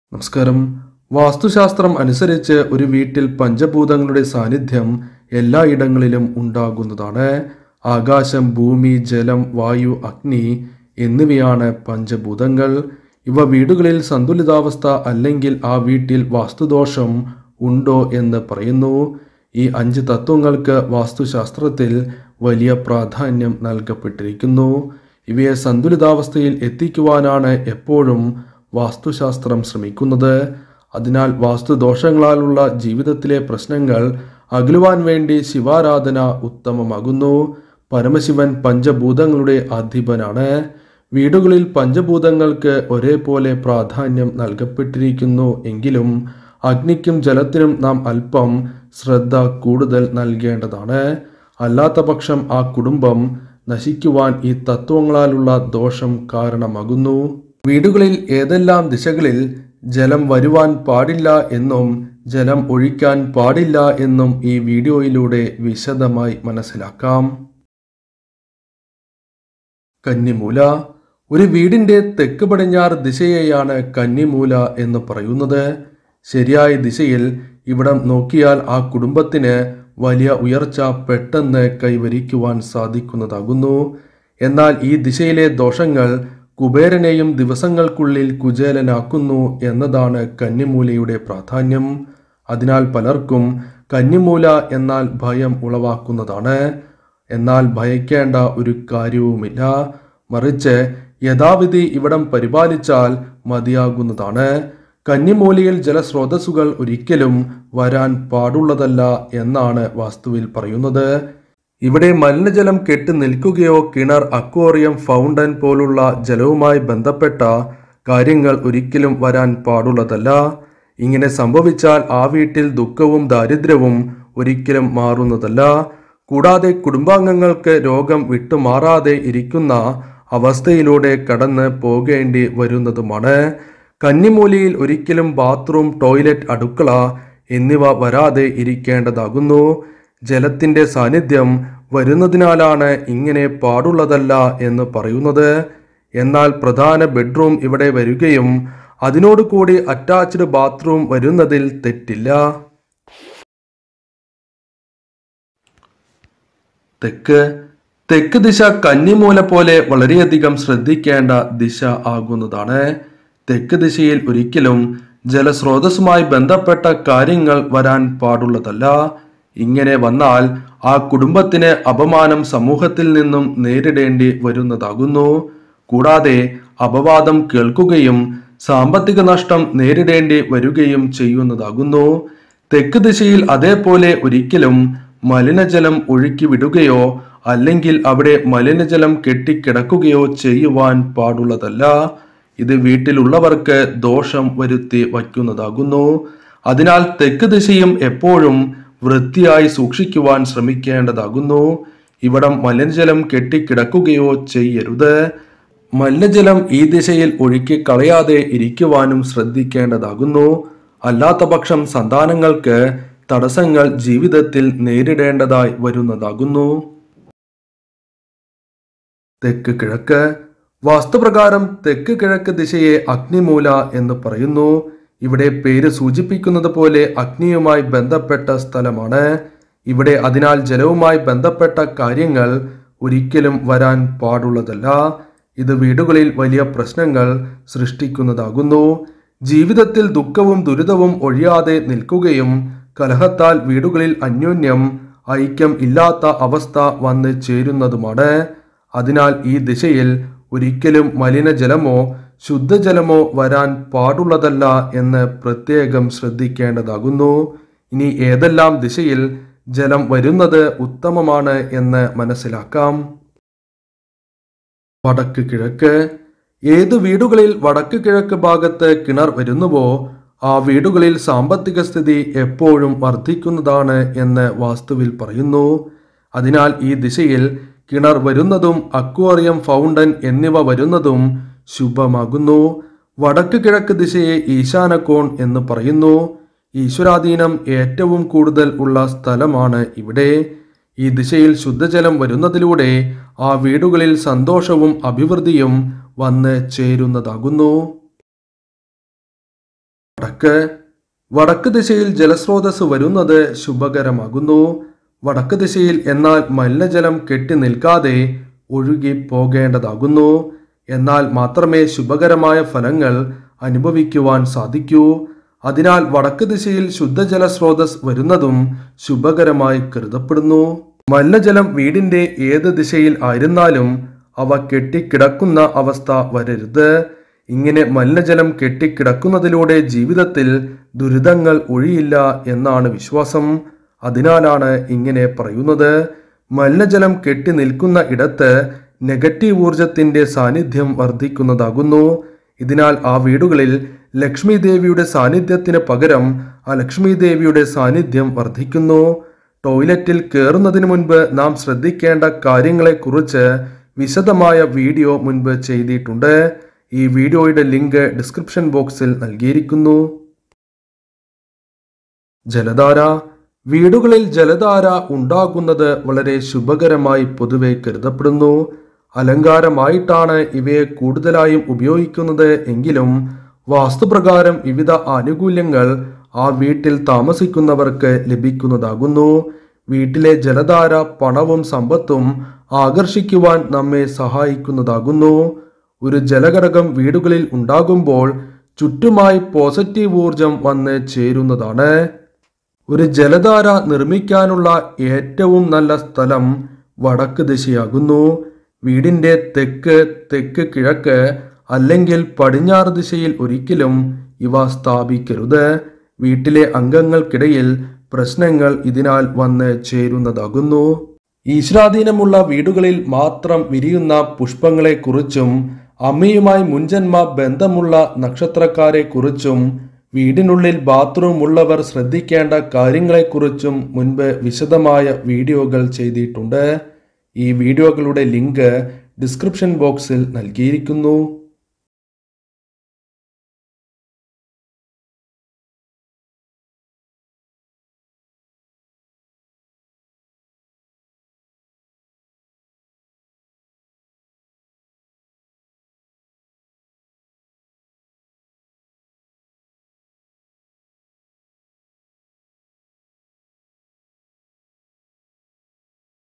നമസ്കാരം വാസ്തുശാസ്ത്രം അനുസരിച്ച് ഒരു വീട്ടിൽ പഞ്ചഭൂതങ്ങളുടെ സാന്നിധ്യം എല്ലായിടങ്ങളിലും ഉണ്ടാകുന്നതാണ് ആകാശം ഭൂമി ജലം വായു അഗ്നി എന്നിവയാണ് പഞ്ചഭൂതങ്ങൾ ഇവ വീടുകളിൽ സന്തുലിതാവസ്ഥ അല്ലെങ്കിൽ ആ വീട്ടിൽ വാസ്തുദോഷം ഉണ്ടോ എന്ന് പറയുന്നു ഈ അഞ്ച് തത്വങ്ങൾക്ക് വാസ്തുശാസ്ത്രത്തിൽ വലിയ പ്രാധാന്യം നൽകപ്പെട്ടിരിക്കുന്നു ഇവയെ സന്തുലിതാവസ്ഥയിൽ എത്തിക്കുവാനാണ് എപ്പോഴും വാസ്തുശാസ്ത്രം ശ്രമിക്കുന്നത് അതിനാൽ വാസ്തുദോഷങ്ങളാലുള്ള ജീവിതത്തിലെ പ്രശ്നങ്ങൾ അകലുവാൻ വേണ്ടി ശിവാരാധന ഉത്തമമാകുന്നു പരമശിവൻ പഞ്ചഭൂതങ്ങളുടെ അധിപനാണ് വീടുകളിൽ പഞ്ചഭൂതങ്ങൾക്ക് ഒരേപോലെ പ്രാധാന്യം നൽകപ്പെട്ടിരിക്കുന്നു എങ്കിലും അഗ്നിക്കും ജലത്തിനും നാം അല്പം ശ്രദ്ധ കൂടുതൽ നൽകേണ്ടതാണ് അല്ലാത്ത പക്ഷം ആ കുടുംബം നശിക്കുവാൻ ഈ തത്വങ്ങളാലുള്ള ദോഷം കാരണമാകുന്നു വീടുകളിൽ ഏതെല്ലാം ദിശകളിൽ ജലം വരുവാൻ പാടില്ല എന്നും ജലം ഒഴിക്കാൻ പാടില്ല എന്നും ഈ വീഡിയോയിലൂടെ വിശദമായി മനസ്സിലാക്കാം കന്നിമൂല ഒരു വീടിന്റെ തെക്ക് പടിഞ്ഞാറ് ദിശയെയാണ് കന്നിമൂല എന്ന് പറയുന്നത് ശരിയായ ദിശയിൽ ഇവിടം നോക്കിയാൽ ആ കുടുംബത്തിന് വലിയ ഉയർച്ച പെട്ടെന്ന് കൈവരിക്കുവാൻ സാധിക്കുന്നതാകുന്നു എന്നാൽ ഈ ദിശയിലെ ദോഷങ്ങൾ കുബേരനെയും ദിവസങ്ങൾക്കുള്ളിൽ കുചേലനാക്കുന്നു എന്നതാണ് കന്നിമൂലയുടെ പ്രാധാന്യം അതിനാൽ പലർക്കും കന്നിമൂല എന്നാൽ ഭയം ഉളവാക്കുന്നതാണ് എന്നാൽ ഭയക്കേണ്ട ഒരു കാര്യവുമില്ല മറിച്ച് യഥാവിധി ഇവിടം പരിപാലിച്ചാൽ മതിയാകുന്നതാണ് കന്നിമൂലയിൽ ജലസ്രോതസ്സുകൾ ഒരിക്കലും വരാൻ പാടുള്ളതല്ല എന്നാണ് വാസ്തുവിൽ പറയുന്നത് ഇവിടെ മലിനജലം കെട്ടി നിൽക്കുകയോ കിണർ അക്വേറിയം ഫൗണ്ടൻ പോലുള്ള ജലവുമായി ബന്ധപ്പെട്ട കാര്യങ്ങൾ ഒരിക്കലും വരാൻ പാടുള്ളതല്ല ഇങ്ങനെ സംഭവിച്ചാൽ ആ വീട്ടിൽ ദുഃഖവും ദാരിദ്ര്യവും ഒരിക്കലും മാറുന്നതല്ല കൂടാതെ കുടുംബാംഗങ്ങൾക്ക് രോഗം വിട്ടുമാറാതെ ഇരിക്കുന്ന അവസ്ഥയിലൂടെ കടന്ന് പോകേണ്ടി വരുന്നതുമാണ് കന്നിമൂലയിൽ ഒരിക്കലും ബാത്റൂം ടോയ്ലറ്റ് അടുക്കള എന്നിവ വരാതെ ഇരിക്കേണ്ടതാകുന്നു ജലത്തിന്റെ സാന്നിധ്യം വരുന്നതിനാലാണ് ഇങ്ങനെ പാടുള്ളതല്ല എന്ന് പറയുന്നത് എന്നാൽ പ്രധാന ബെഡ്റൂം ഇവിടെ വരികയും അതിനോട് കൂടി അറ്റാച്ച്ഡ് ബാത്റൂം വരുന്നതിൽ തെറ്റില്ല തെക്ക് തെക്ക് ദിശ കന്നിമൂല പോലെ വളരെയധികം ശ്രദ്ധിക്കേണ്ട ദിശ ആകുന്നതാണ് തെക്ക് ദിശയിൽ ഒരിക്കലും ജലസ്രോതസ്സുമായി ബന്ധപ്പെട്ട കാര്യങ്ങൾ വരാൻ പാടുള്ളതല്ല ഇങ്ങനെ വന്നാൽ ആ കുടുംബത്തിന് അപമാനം സമൂഹത്തിൽ നിന്നും നേരിടേണ്ടി വരുന്നതാകുന്നു കൂടാതെ അപവാദം കേൾക്കുകയും സാമ്പത്തിക നഷ്ടം നേരിടേണ്ടി വരികയും ചെയ്യുന്നതാകുന്നു തെക്ക് ദിശയിൽ അതേപോലെ ഒരിക്കലും മലിനജലം ഒഴുക്കി വിടുകയോ അല്ലെങ്കിൽ അവിടെ മലിനജലം കെട്ടിക്കിടക്കുകയോ ചെയ്യുവാൻ പാടുള്ളതല്ല ഇത് വീട്ടിലുള്ളവർക്ക് ദോഷം വരുത്തി വയ്ക്കുന്നതാകുന്നു അതിനാൽ തെക്ക് ദിശയും എപ്പോഴും വൃത്തിയായി സൂക്ഷിക്കുവാൻ ശ്രമിക്കേണ്ടതാകുന്നു ഇവിടം മലിനജലം കെട്ടിക്കിടക്കുകയോ ചെയ്യരുത് മലിനജലം ഈ ദിശയിൽ ഒഴുക്കി കളയാതെ ഇരിക്കുവാനും ശ്രദ്ധിക്കേണ്ടതാകുന്നു അല്ലാത്ത പക്ഷം സന്താനങ്ങൾക്ക് തടസ്സങ്ങൾ ജീവിതത്തിൽ നേരിടേണ്ടതായി വരുന്നതാകുന്നു തെക്ക് കിഴക്ക് വാസ്തുപ്രകാരം തെക്ക് കിഴക്ക് ദിശയെ അഗ്നിമൂല എന്ന് പറയുന്നു ഇവിടെ പേര് സൂചിപ്പിക്കുന്നത് പോലെ അഗ്നിയുമായി ബന്ധപ്പെട്ട സ്ഥലമാണ് ഇവിടെ അതിനാൽ ജലവുമായി ബന്ധപ്പെട്ട കാര്യങ്ങൾ ഒരിക്കലും വരാൻ പാടുള്ളതല്ല ഇത് വീടുകളിൽ വലിയ പ്രശ്നങ്ങൾ സൃഷ്ടിക്കുന്നതാകുന്നു ജീവിതത്തിൽ ദുഃഖവും ദുരിതവും ഒഴിയാതെ നിൽക്കുകയും കലഹത്താൽ വീടുകളിൽ അന്യോന്യം ഐക്യം ഇല്ലാത്ത അവസ്ഥ വന്ന് ചേരുന്നതുമാണ് അതിനാൽ ഈ ദിശയിൽ ഒരിക്കലും മലിനജലമോ ശുദ്ധജലമോ വരാൻ പാടുള്ളതല്ല എന്ന് പ്രത്യേകം ശ്രദ്ധിക്കേണ്ടതാകുന്നു ഇനി ഏതെല്ലാം ദിശയിൽ ജലം വരുന്നത് ഉത്തമമാണ് എന്ന് മനസ്സിലാക്കാം വടക്ക് കിഴക്ക് ഏതു വീടുകളിൽ വടക്ക് കിഴക്ക് ഭാഗത്ത് കിണർ വരുന്നുവോ ആ വീടുകളിൽ സാമ്പത്തിക സ്ഥിതി എപ്പോഴും വർദ്ധിക്കുന്നതാണ് എന്ന് വാസ്തുവിൽ പറയുന്നു അതിനാൽ ഈ ദിശയിൽ കിണർ വരുന്നതും അക്വേറിയം ഫൗണ്ടൻ എന്നിവ വരുന്നതും ശുഭമാകുന്നു വടക്ക് കിഴക്ക് ദിശയെ ഈശാനക്കോൺ എന്ന് പറയുന്നു ഈശ്വരാധീനം ഏറ്റവും കൂടുതൽ ഉള്ള സ്ഥലമാണ് ഇവിടെ ഈ ദിശയിൽ ശുദ്ധജലം വരുന്നതിലൂടെ ആ വീടുകളിൽ സന്തോഷവും അഭിവൃദ്ധിയും വന്ന് ചേരുന്നതാകുന്നു വടക്ക് വടക്ക് ദിശയിൽ ജലസ്രോതസ് വരുന്നത് ശുഭകരമാകുന്നു വടക്ക് ദിശയിൽ എന്നാൽ മലിനജലം കെട്ടി നിൽക്കാതെ ഒഴുകി പോകേണ്ടതാകുന്നു എന്നാൽ മാത്രമേ ശുഭകരമായ ഫലങ്ങൾ അനുഭവിക്കുവാൻ സാധിക്കൂ അതിനാൽ വടക്ക് ദിശയിൽ ശുദ്ധജല സ്രോതസ് വരുന്നതും ശുഭകരമായി കരുതപ്പെടുന്നു മലിനജലം വീടിന്റെ ഏത് ദിശയിൽ ആയിരുന്നാലും അവ കെട്ടിക്കിടക്കുന്ന അവസ്ഥ വരരുത് ഇങ്ങനെ മലിനജലം കെട്ടിക്കിടക്കുന്നതിലൂടെ ജീവിതത്തിൽ ദുരിതങ്ങൾ ഒഴിയില്ല എന്നാണ് വിശ്വാസം അതിനാലാണ് ഇങ്ങനെ പറയുന്നത് മലിനജലം കെട്ടി നിൽക്കുന്ന ഇടത്ത് നെഗറ്റീവ് ഊർജത്തിന്റെ സാന്നിധ്യം വർദ്ധിക്കുന്നതാകുന്നു ഇതിനാൽ ആ വീടുകളിൽ ലക്ഷ്മി ദേവിയുടെ സാന്നിധ്യത്തിന് പകരം ആ ലക്ഷ്മി ദേവിയുടെ സാന്നിധ്യം വർദ്ധിക്കുന്നു ടോയ്ലറ്റിൽ കയറുന്നതിന് മുൻപ് നാം ശ്രദ്ധിക്കേണ്ട കാര്യങ്ങളെക്കുറിച്ച് വിശദമായ വീഡിയോ മുൻപ് ചെയ്തിട്ടുണ്ട് ഈ വീഡിയോയുടെ ലിങ്ക് ഡിസ്ക്രിപ്ഷൻ ബോക്സിൽ നൽകിയിരിക്കുന്നു ജലധാര വീടുകളിൽ ജലധാര ഉണ്ടാകുന്നത് വളരെ ശുഭകരമായി പൊതുവെ കരുതപ്പെടുന്നു അലങ്കാരമായിട്ടാണ് ഇവയെ കൂടുതലായും ഉപയോഗിക്കുന്നത് എങ്കിലും വാസ്തുപ്രകാരം വിവിധ ആനുകൂല്യങ്ങൾ ആ വീട്ടിൽ താമസിക്കുന്നവർക്ക് ലഭിക്കുന്നതാകുന്നു വീട്ടിലെ ജലധാര പണവും സമ്പത്തും ആകർഷിക്കുവാൻ നമ്മെ സഹായിക്കുന്നതാകുന്നു ഒരു ജലഘടകം വീടുകളിൽ ഉണ്ടാകുമ്പോൾ ചുറ്റുമായി പോസിറ്റീവ് ഊർജം വന്ന് ചേരുന്നതാണ് ഒരു ജലധാര നിർമ്മിക്കാനുള്ള ഏറ്റവും നല്ല സ്ഥലം വടക്ക് ദിശയാകുന്നു വീടിന്റെ തെക്ക് തെക്ക് കിഴക്ക് അല്ലെങ്കിൽ പടിഞ്ഞാറ് ദിശയിൽ ഒരിക്കലും ഇവ സ്ഥാപിക്കരുത് വീട്ടിലെ അംഗങ്ങൾക്കിടയിൽ പ്രശ്നങ്ങൾ ഇതിനാൽ വന്ന് ചേരുന്നതാകുന്നു ഈശ്വരാധീനമുള്ള വീടുകളിൽ മാത്രം വിരിയുന്ന പുഷ്പങ്ങളെക്കുറിച്ചും അമ്മയുമായി മുൻജന്മ ബന്ധമുള്ള നക്ഷത്രക്കാരെക്കുറിച്ചും വീടിനുള്ളിൽ ബാത്റൂം ഉള്ളവർ ശ്രദ്ധിക്കേണ്ട കാര്യങ്ങളെക്കുറിച്ചും മുൻപ് വിശദമായ വീഡിയോകൾ ചെയ്തിട്ടുണ്ട് ഈ വീഡിയോകളുടെ ലിങ്ക് ഡിസ്ക്രിപ്ഷൻ ബോക്സിൽ നൽകിയിരിക്കുന്നു